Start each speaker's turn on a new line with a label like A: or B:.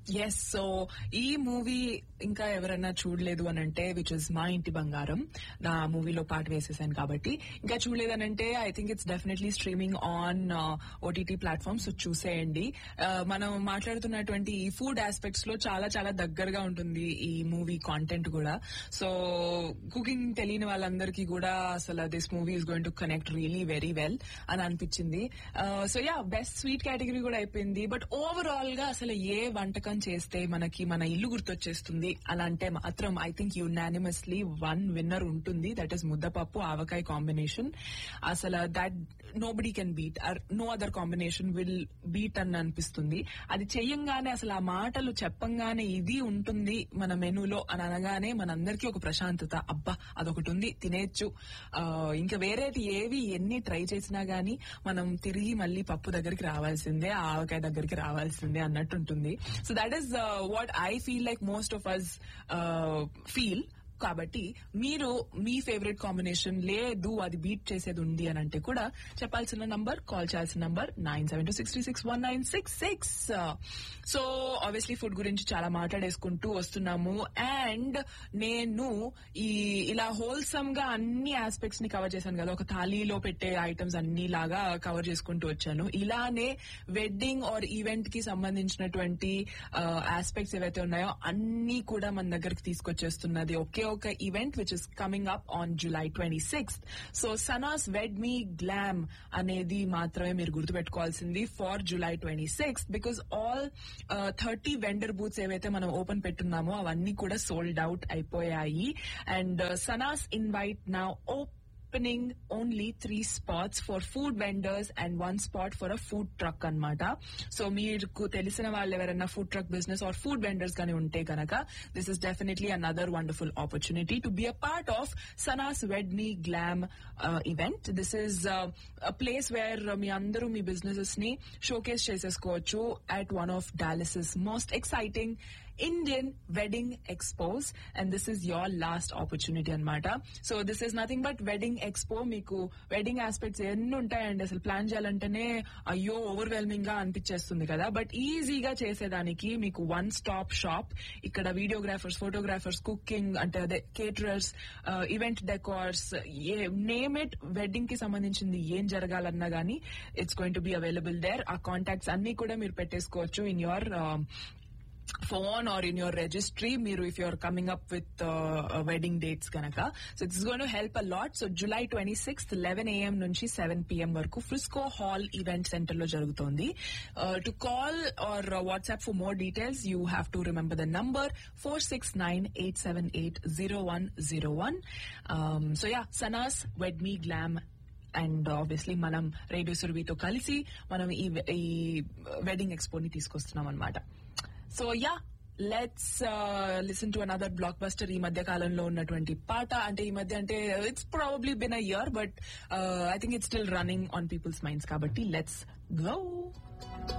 A: yes so ఈ movie ఇంకా ఎవరైనా చూడలేదు అని అంటే విచ్ ఇస్ మా ఇంటి బంగారం నా మూవీలో పాట వేసేసాను కాబట్టి ఇంకా చూడలేదు అంటే I think it's definitely streaming on OTT platforms చూసేయండి Uh, మనం మాట్లాడుతున్నటువంటి ఈ ఫుడ్ ఆస్పెక్ట్స్ లో చాలా చాలా దగ్గరగా ఉంటుంది ఈ మూవీ కాంటెంట్ కూడా సో కుకింగ్ తెలియని వాళ్ళందరికీ కూడా అసలు this movie is going to connect really very well అని అనిపించింది so yeah best sweet category కూడా అయిపోయింది బట్ ఓవరాల్ గా అసలు ఏ వంటకం చేస్తే మనకి మన ఇల్లు గుర్తొచ్చేస్తుంది అలా అంటే మాత్రం I think unanimously one winner ఉంటుంది దట్ ఈస్ ముద్దపప్పు ఆవకాయ కాంబినేషన్ అసలు that nobody can beat or no other combination will beat అని అనిపిస్తుంది అది చెయ్యంగానే అసలు ఆ మాటలు చెప్పంగానే ఇది ఉంటుంది మన మెనూలో అని అనగానే మనందరికీ ఒక ప్రశాంతత అబ్బా అదొకటి ఉంది తినేచ్చు ఆ, ఇంకా వేరేది ఏవి ఎన్ని ట్రై చేసినా గానీ మనం తిరిగి మళ్ళీ పప్పు దగ్గరికి రావాల్సిందే ఆ ఆవకాయ దగ్గరికి రావాల్సిందే అన్నట్టు ఉంటుంది so that is what I feel like most of us feel కాబట్టి మీరు మీ ఫేవరెట్ కాంబినేషన్ లేదు అది బీట్ చేసేది ఉంది అని అంటే కూడా చెప్పాల్సిన నంబర్ కాల్ చేయాల్సిన number nine seven two six three six one nine six six so obviously food గురించి చాలా మాట్లాడేసుకుంటూ వస్తున్నాము అండ్ నేను ఈ ఇలా హోల్సమ్ గా అన్ని ఆస్పెక్ట్స్ ని కవర్ చేశాను కదా ఒక థాలీలో పెట్టే ఐటమ్స్ అన్ని లాగా కవర్ చేసుకుంటూ వచ్చాను ఇలానే వెడ్డింగ్ ఆర్ ఈవెంట్ కి సంబంధించినటువంటి ఆస్పెక్ట్స్ ఏవైతే ఉన్నాయో అన్ని కూడా మన దగ్గరికి తీసుకొచ్చేస్తున్నది ఒకే ఒక event which is coming up on July twenty sixth so Sana's wed me glam అనేది మాత్రమే మీరు గుర్తుపెట్టుకోవాల్సింది for July twenty sixth because all thirty vendor booths ఏవైతే మనం ఓపెన్ పెట్టున్నామో అవన్నీ కూడా సోల్డ్ అవుట్ అయిపోయాయి అండ్ సనాస్ ఇన్వైట్ నా opening only three spots for food vendors and one spot for a food truck అన్నమాట సో మీకు తెలిసిన వాళ్ళు ఎవరైనా food truck business or food vendors గానీ ఉంటే కనుక this is definitely another wonderful opportunity to be a part of Sana's wed me glam event this is place where మీ అందరూ మీ బిజినెసెస్ ని షోకేస్ చేసేసుకోవచ్చు at one of Dallas's most exciting Indian wedding expos and this is your last opportunity అనమాట so this is nothing but wedding expo మీకు wedding aspects ఎన్ని ఉంటాయండి అసలు ప్లాన్ చేయాలంటేనే అయ్యో ఓవర్వెల్మింగ్ గా అనిపించేస్తుంది కదా బట్ ఈజీగా చేసేదానికి మీకు వన్ స్టాప్ షాప్ ఇక్కడ వీడియోగ్రాఫర్స్ ఫోటోగ్రాఫర్స్ కుకింగ్ అంటే అదే caterers event decors name it wedding కి సంబంధించింది ఏం జరగాలన్నా గానీ it's going to be available there uh contacts అన్ని కూడా మీరు పెట్టేసుకోవచ్చు in your phone or in your registry మీరు if you're coming up with uh, wedding dates కనుక so it's gonna help a lot so July twenty sixth eleven AM నుంచి seven PM వరకు Frisco Hall Event Center లో జరుగుతోంది to call or WhatsApp for more details you have to remember the number four six nine eight seven eight zero one zero one so yeah Sana's wed me glam and obviously మనం radio సురవితో కలిసి మనం ఈ ఈ wedding ఎక్స్పోని తీసుకొస్తున్నాం అనమాట so yeah let's listen to another blockbuster ఈ మధ్య కాలంలో ఉన్నటువంటి పాట అంటే ఈ మధ్య అంటే it's probably been a year but I think it's still running on people's minds కాబట్టి లెట్స్ గో